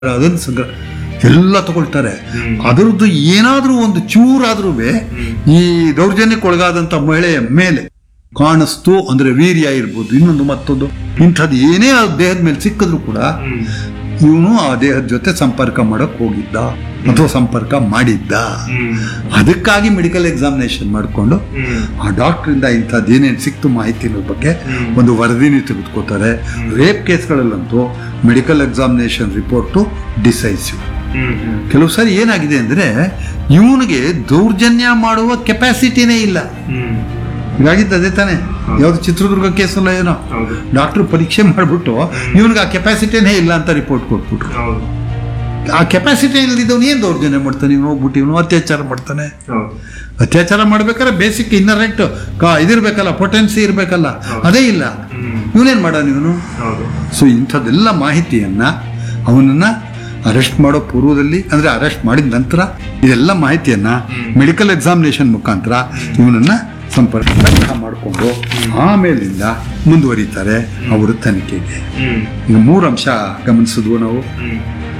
ಅದನ್ನು ಸಂಗ್ರಹ ಎಲ್ಲ ತಗೊಳ್ತಾರೆ ಅದರದ್ದು ಏನಾದರೂ ಒಂದು ಚೂರಾದ್ರೂ ಈ ದೌರ್ಜನ್ಯಕ್ಕೆ ಒಳಗಾದಂಥ ಮಹಿಳೆಯ ಮೇಲೆ ಕಾಣಿಸ್ತು ಅಂದ್ರೆ ವೀರ್ಯ ಇರ್ಬೋದು ಇನ್ನೊಂದು ಮತ್ತೊಂದು ಇಂಥದ್ದು ಏನೇ ಆ ದೇಹದ ಮೇಲೆ ಸಿಕ್ಕಿದ್ರು ಕೂಡ ಇವನು ಆ ದೇಹದ ಜೊತೆ ಸಂಪರ್ಕ ಮಾಡಕ್ ಹೋಗಿದ್ದ ಅಥವಾ ಸಂಪರ್ಕ ಮಾಡಿದ್ದ ಅದಕ್ಕಾಗಿ ಮೆಡಿಕಲ್ ಎಕ್ಸಾಮಿನೇಷನ್ ಮಾಡಿಕೊಂಡು ಆ ಡಾಕ್ಟ್ರಿಂದ ಇಂಥದ್ದು ಏನೇನು ಸಿಕ್ತು ಮಾಹಿತಿ ಅನ್ನೋದ್ರ ಬಗ್ಗೆ ಒಂದು ವರದಿನಿ ತೆಗೆದುಕೋತಾರೆ ರೇಪ್ ಕೇಸ್ಗಳಲ್ಲಂತೂ ಮೆಡಿಕಲ್ ಎಕ್ಸಾಮಿನೇಷನ್ ರಿಪೋರ್ಟು ಡಿಸೈಸಿವ್ ಕೆಲವು ಸಾರಿ ಏನಾಗಿದೆ ಅಂದ್ರೆ ಇವನಿಗೆ ದೌರ್ಜನ್ಯ ಮಾಡುವ ಕೆಪಾಸಿಟಿನೇ ಇಲ್ಲ ಹೀಗಾಗಿದ್ದು ಅದೇ ತಾನೆ ಯಾವ್ದು ಚಿತ್ರದುರ್ಗ ಕೇಸಲ್ಲ ಏನೋ ಹೌದು ಡಾಕ್ಟರ್ ಪರೀಕ್ಷೆ ಮಾಡಿಬಿಟ್ಟು ಇವನಿಗೆ ಆ ಕೆಪಾಸಿಟಿನೇ ಇಲ್ಲ ಅಂತ ರಿಪೋರ್ಟ್ ಕೊಟ್ಬಿಟ್ರು ಹೌದು ಆ ಕೆಪಾಸಿಟಿ ಇಲ್ದಿದ್ದವನು ಏನು ದೌರ್ಜನ್ಯ ಮಾಡ್ತಾನೆ ಇವನು ಹೋಗ್ಬಿಟ್ಟು ಇವನು ಅತ್ಯಾಚಾರ ಮಾಡ್ತಾನೆ ಹೌದು ಅತ್ಯಾಚಾರ ಮಾಡ್ಬೇಕಾದ್ರೆ ಬೇಸಿಕ್ ಇನ್ನರೆಕ್ಟ್ ಕಾ ಇದಿರ್ಬೇಕಲ್ಲ ಪೊಟೆನ್ಸಿ ಇರಬೇಕಲ್ಲ ಅದೇ ಇಲ್ಲ ಹ್ಮ್ ಇವನೇನು ಮಾಡೋನು ಇವನು ಹೌದು ಸೊ ಇಂಥದ್ದೆಲ್ಲ ಮಾಹಿತಿಯನ್ನ ಅವನನ್ನ ಅರೆಸ್ಟ್ ಮಾಡೋ ಪೂರ್ವದಲ್ಲಿ ಅಂದ್ರೆ ಅರೆಸ್ಟ್ ಮಾಡಿದ ನಂತರ ಇದೆಲ್ಲ ಮಾಹಿತಿಯನ್ನ ಮೆಡಿಕಲ್ ಎಕ್ಸಾಮಿನೇಷನ್ ಮುಖಾಂತರ ಇವನನ್ನ ಸಂಪರ್ಕ ಮಾಡಿಕೊಂಡು ಆಮೇಲಿಂದ ಮುಂದುವರಿತಾರೆ ಅವರ ತನಿಖೆಗೆ ಹ್ಮ್ ಈಗ ಮೂರು ಅಂಶ ಗಮನಿಸಿದ್ವು ನಾವು ಹ್ಮ್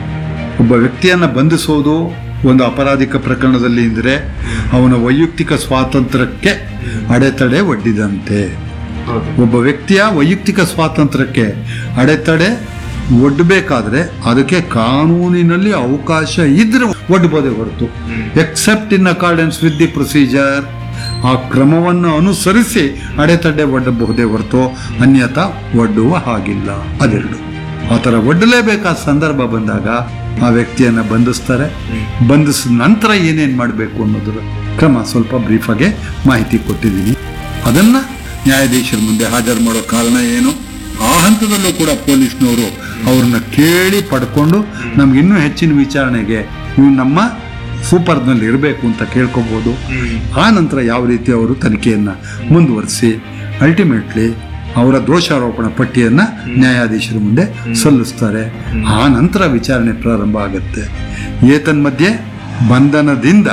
ಒಬ್ಬ ವ್ಯಕ್ತಿಯನ್ನ ಬಂಧಿಸೋದು ಒಂದು ಅಪರಾಧಿಕ ಪ್ರಕರಣದಲ್ಲಿ ಅಂದರೆ ಅವನ ವೈಯಕ್ತಿಕ ಸ್ವಾತಂತ್ರ್ಯಕ್ಕೆ ಅಡೆತಡೆ ಒಡ್ಡಿದಂತೆ ಹೌದು ಒಬ್ಬ ವ್ಯಕ್ತಿಯ ವೈಯಕ್ತಿಕ ಸ್ವಾತಂತ್ರ್ಯಕ್ಕೆ ಅಡೆತಡೆ ಒಡ್ಡಬೇಕಾದ್ರೆ ಅದಕ್ಕೆ ಕಾನೂನಿನಲ್ಲಿ ಅವಕಾಶ ಇದ್ರೆ ಒಡ್ಬೋದೇ ಹೊರತು except in accordance with the procedure ಆ ಕ್ರಮವನ್ನು ಅನುಸರಿಸಿ ಅಡೆತಡೆ ಒಡ್ಡಬಹುದೇ ಹೊರತು ಅನ್ಯಥಾ ಒಡ್ಡುವ ಹಾಗಿಲ್ಲ ಅದೆರಡು ಆ ಥರ ಒಡ್ಡಲೇಬೇಕಾದ ಸಂದರ್ಭ ಬಂದಾಗ ಆ ವ್ಯಕ್ತಿಯನ್ನ ಬಂಧಿಸ್ತಾರೆ ಬಂಧಿಸಿದ ನಂತರ ಏನೇನು ಮಾಡಬೇಕು ಅನ್ನೋದ್ರ ಕ್ರಮ ಸ್ವಲ್ಪ ಬ್ರೀಫಾಗೆ ಮಾಹಿತಿ ಕೊಟ್ಟಿದ್ದೀನಿ ಅದನ್ನ ನ್ಯಾಯಾಧೀಶರ ಮುಂದೆ ಹಾಜರು ಮಾಡೋ ಕಾರಣ ಏನು ಆ ಹಂತದಲ್ಲೂ ಕೂಡ ಪೊಲೀಸ್ನವರು ಅವ್ರನ್ನ ಕೇಳಿ ಪಡ್ಕೊಂಡು ನಮ್ಗೆ ಇನ್ನೂ ಹೆಚ್ಚಿನ ವಿಚಾರಣೆಗೆ ಇವು ನಮ್ಮ ಸೂಪರ್ನಲ್ಲಿ ಇರಬೇಕು ಅಂತ ಕೇಳ್ಕೊಬೋದು ಹ್ಮ್ ಆ ನಂತರ ಯಾವ ರೀತಿ ಅವರು ತನಿಖೆಯನ್ನ ಮುಂದುವರಿಸಿ ಅಲ್ಟಿಮೇಟ್ಲಿ ಅವರ ದೋಷಾರೋಪಣ ಪಟ್ಟಿಯನ್ನ ನ್ಯಾಯಾಧೀಶರ ಮುಂದೆ ಸಲ್ಲಿಸ್ತಾರೆ ಆ ನಂತರ ವಿಚಾರಣೆ ಪ್ರಾರಂಭ ಆಗುತ್ತೆ ಏತನ್ಮಧ್ಯೆ ಬಂಧನದಿಂದ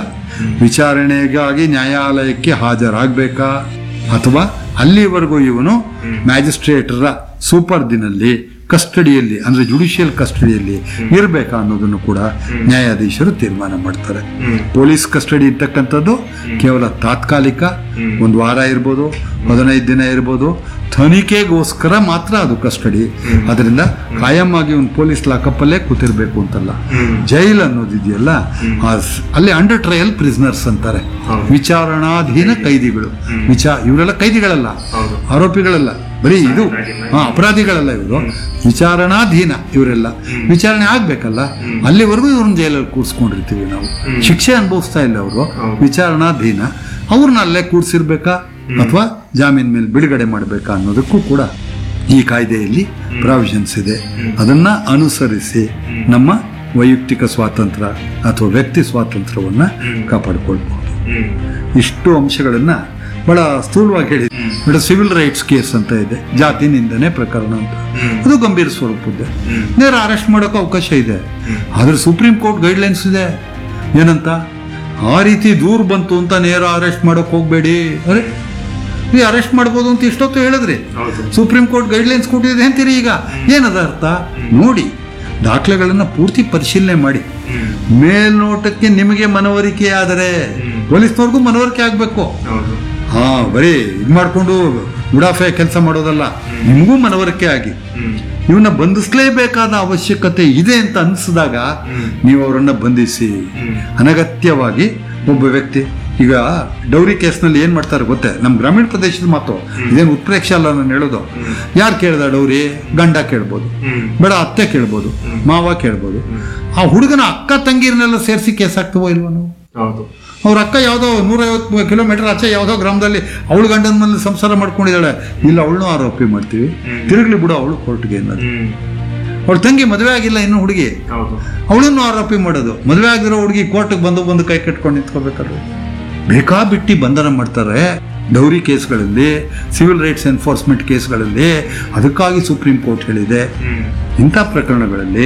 ವಿಚಾರಣೆಗಾಗಿ ನ್ಯಾಯಾಲಯಕ್ಕೆ ಹಾಜರಾಗಬೇಕಾ ಅಥವಾ ಅಲ್ಲಿವರೆಗೂ ಇವನು ಮ್ಯಾಜಿಸ್ಟ್ರೇಟರ ಸೂಪರ್ದಿನಲ್ಲಿ ಕಸ್ಟಡಿಯಲ್ಲಿ ಅಂದ್ರೆ ಜುಡಿಷಿಯಲ್ ಕಸ್ಟಡಿಯಲ್ಲಿ ಇರಬೇಕಾ ಅನ್ನೋದನ್ನು ಕೂಡ ನ್ಯಾಯಾಧೀಶರು ತೀರ್ಮಾನ ಮಾಡ್ತಾರೆ ಹ್ಮ್ ಪೊಲೀಸ್ ಕಸ್ಟಡಿ ಇರ್ತಕ್ಕಂಥದ್ದು ಕೇವಲ ತಾತ್ಕಾಲಿಕ ಒಂದು ವಾರ ಇರ್ಬೋದು ಹದಿನೈದು ದಿನ ಇರ್ಬೋದು ತನಿಖೆಗೋಸ್ಕರ ಮಾತ್ರ ಅದು ಕಸ್ಟಡಿ ಅದರಿಂದ ಕಾಯಂ ಆಗಿ ಒಂದು ಪೊಲೀಸ್ ಲಾಕಪ್ಪಲ್ಲೇ ಕೂತಿರ್ಬೇಕು ಅಂತಲ್ಲ ಹ್ಮ್ ಜೈಲ್ ಅನ್ನೋದಿದೆಯಲ್ಲ ಆ ಸ್- ಅಲ್ಲಿ ಅಂಡರ್ ಟ್ರಯಲ್ ಪ್ರಿಸ್ನರ್ಸ್ ಅಂತಾರೆ ಹೌದು. ವಿಚಾರಣಾಧೀನ ಕೈದಿಗಳು ವಿಚಾ ಇವರೆಲ್ಲ ಕೈದಿಗಳಲ್ಲ ಹೌದು. ಆರೋಪಿಗಳಲ್ಲ ಬರೀ ಇದು ಹಾ ಅಪರಾಧಿಗಳಲ್ಲ ಇವರು ವಿಚಾರಣಾಧೀನ ಇವರೆಲ್ಲ ವಿಚಾರಣೆ ಆಗ್ಬೇಕಲ್ಲ ಅಲ್ಲಿವರೆಗೂ ಇವ್ರನ್ನ ಜೈಲಲ್ಲಿ ಕೂರಿಸ್ಕೊಂಡಿರ್ತೀವಿ ನಾವು ಶಿಕ್ಷೆ ಅನುಭವಿಸ್ತಾ ಇಲ್ಲ ಅವರು ವಿಚಾರಣಾಧೀನ ಅವ್ರನ್ನ ಅಲ್ಲೇ ಕೂರಿಸಿರ್ಬೇಕಾ ಅಥವಾ ಜಾಮೀನ್ ಮೇಲೆ ಬಿಡುಗಡೆ ಮಾಡಬೇಕಾ ಅನ್ನೋದಕ್ಕೂ ಕೂಡ ಈ ಕಾಯ್ದೆಯಲ್ಲಿ ಪ್ರಾವಿಷನ್ಸ್ ಇದೆ ಅದನ್ನ ಅನುಸರಿಸಿ ನಮ್ಮ ವೈಯಕ್ತಿಕ ಸ್ವಾತಂತ್ರ್ಯ ಅಥವಾ ವ್ಯಕ್ತಿ ಸ್ವಾತಂತ್ರ್ಯವನ್ನ ಕಾಪಾಡಿಕೊಳ್ಬಹುದು ಹ್ಮ್ ಇಷ್ಟು ಅಂಶಗಳನ್ನ ಬಹಳ ಸ್ಥೂಲವಾಗಿ ಹೇಳಿ ಬಟ್ ಸಿವಿಲ್ ರೈಟ್ಸ್ ಕೇಸ್ ಅಂತ ಇದೆ ಜಾತಿ ನಿಂದನೆ ಪ್ರಕರಣ ಅಂತ ಅದು ಗಂಭೀರ ಸ್ವರೂಪದ್ದೆ ನೇರ ಅರೆಸ್ಟ್ ಮಾಡೋಕೆ ಅವಕಾಶ ಇದೆ ಆದ್ರೆ ಸುಪ್ರೀಂ ಕೋರ್ಟ್ ಗೈಡ್ಲೈನ್ಸ್ ಇದೆ ಏನಂತ ಆ ರೀತಿ ದೂರ ಬಂತು ಅಂತ ನೇರ ಅರೆಸ್ಟ್ ಮಾಡೋಕೆ ಹೋಗ್ಬೇಡಿ ಅರೆ ನೀವು ಅರೆಸ್ಟ್ ಮಾಡ್ಬೋದು ಅಂತ ಇಷ್ಟೊತ್ತು ಹೇಳಿದ್ರಿ ಹೌದು ಸುಪ್ರೀಂ ಕೋರ್ಟ್ ಗೈಡ್ಲೈನ್ಸ್ ಕೊಟ್ಟಿದೆ ಅಂತೀರಿ ಈಗ ಏನದ ಅರ್ಥ ನೋಡಿ ದಾಖಲೆಗಳನ್ನ ಪೂರ್ತಿ ಪರಿಶೀಲನೆ ಮಾಡಿ ಹ್ಮ್ ಮೇಲ್ನೋಟಕ್ಕೆ ನಿಮಗೆ ಮನವರಿಕೆ ಆದರೆ ಪೊಲೀಸ್ನವ್ರಿಗೂ ಮನವರಿಕೆ ಆಗಬೇಕು ಹೌದು ಹಾ ಬರೀ ಇದು ಮಾಡಿಕೊಂಡು ಉಡಾಫೆ ಕೆಲಸ ಮಾಡೋದಲ್ಲ ನಿಮಗೂ ಮನವರಿಕೆ ಆಗಿ ಹ್ಮ್ ಇವನ್ನ ಬಂಧಿಸಲೇಬೇಕಾದ ಅವಶ್ಯಕತೆ ಇದೆ ಅಂತ ಅನಿಸಿದಾಗ ನೀವು ಅವರನ್ನ ಬಂಧಿಸಿ ಅನಗತ್ಯವಾಗಿ ಒಬ್ಬ ವ್ಯಕ್ತಿ ಈಗ ಡೌರಿ ಕೇಸ್ನಲ್ಲಿ ಏನ್ ಮಾಡ್ತಾರೆ ಗೊತ್ತೇ ನಮ್ಮ ಗ್ರಾಮೀಣ ಪ್ರದೇಶದ ಮಾತು ಇದೇನು ಉತ್ಪ್ರೇಕ್ಷೆ ಅಲ್ಲ ನಾನು ಹೇಳೋದು ಯಾರು ಕೇಳ್ದ ಡೌರಿ ಗಂಡ ಕೇಳ್ಬೋದು ಹ್ಮ್ ಬೇಡ ಅತ್ತೆ ಕೇಳ್ಬೋದು ಮಾವ ಕೇಳ್ಬೋದು ಆ ಹುಡುಗನ ಅಕ್ಕ ತಂಗಿರನ್ನೆಲ್ಲ ಸೇರಿಸಿ ಕೇಸ್ ಹಾಕ್ತವೋ ಇಲ್ವೋ ನಾವು ಹೌದು ಅವ್ರ ಅಕ್ಕ ಯಾವುದೋ ನೂರೈವತ್ತು ಕಿಲೋಮೀಟರ್ ಆಚೆ ಯಾವುದೋ ಗ್ರಾಮದಲ್ಲಿ ಅವಳು ಗಂಡನ ಮೇಲೆ ಸಂಸಾರ ಮಾಡ್ಕೊಂಡಿದ್ದಾಳೆ ಇಲ್ಲ ಅವಳನ್ನೂ ಆರೋಪಿ ಮಾಡ್ತೀವಿ ತಿರುಗ್ಲಿ ಬಿಡು ಅವಳು ಕೋರ್ಟ್ಗೆ ಅನ್ನೋದು ಹ್ಮ್ ಅವಳ ತಂಗಿ ಮದುವೆ ಆಗಿಲ್ಲ ಇನ್ನು ಹುಡುಗಿ ಹೌದು ಅವಳನ್ನು ಆರೋಪಿ ಮಾಡೋದು ಮದುವೆ ಆಗಿರೋ ಹುಡುಗಿ ಕೋರ್ಟ್ಗೆ ಬಂದು ಬಂದು ಕೈ ಕಟ್ಕೊಂಡು ನಿಂತ್ಕೋಬೇಕಾದ್ರೆ ಬೇಕಾಬಿಟ್ಟಿ ಬಂಧನ ಮಾಡ್ತಾರೆ ಡೌರಿ ಕೇಸ್ಗಳಲ್ಲಿ ಸಿವಿಲ್ ರೈಟ್ಸ್ ಎನ್ಫೋರ್ಸ್ಮೆಂಟ್ ಕೇಸ್ಗಳಲ್ಲಿ ಅದಕ್ಕಾಗಿ ಸುಪ್ರೀಂ ಕೋರ್ಟ್ ಹೇಳಿದೆ ಹ್ಮ್ ಇಂಥ ಪ್ರಕರಣಗಳಲ್ಲಿ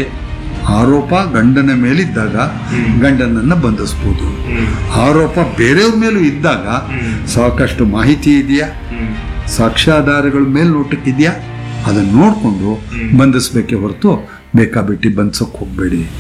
ಆರೋಪ ಗಂಡನ ಮೇಲಿದ್ದಾಗ ಗಂಡನನ್ನ ಬಂಧಿಸ್ಬೋದು ಹ್ಮ್ ಆರೋಪ ಬೇರೆಯವ್ರ ಮೇಲೂ ಇದ್ದಾಗ ಸಾಕಷ್ಟು ಮಾಹಿತಿ ಇದೆಯಾ ಹ್ಮ್ ಸಾಕ್ಷ್ಯಾಧಾರಗಳ ಮೇಲ್ನೋಟಕ್ಕಿದೆಯಾ ಅದನ್ನ ನೋಡಿಕೊಂಡು ಬಂಧಿಸ್ಬೇಕೇ ಹೊರತು ಬೇಕಾಬಿಟ್ಟಿ ಬಂದ್ಸೋಕ್ ಹೋಗ್ಬೇಡಿ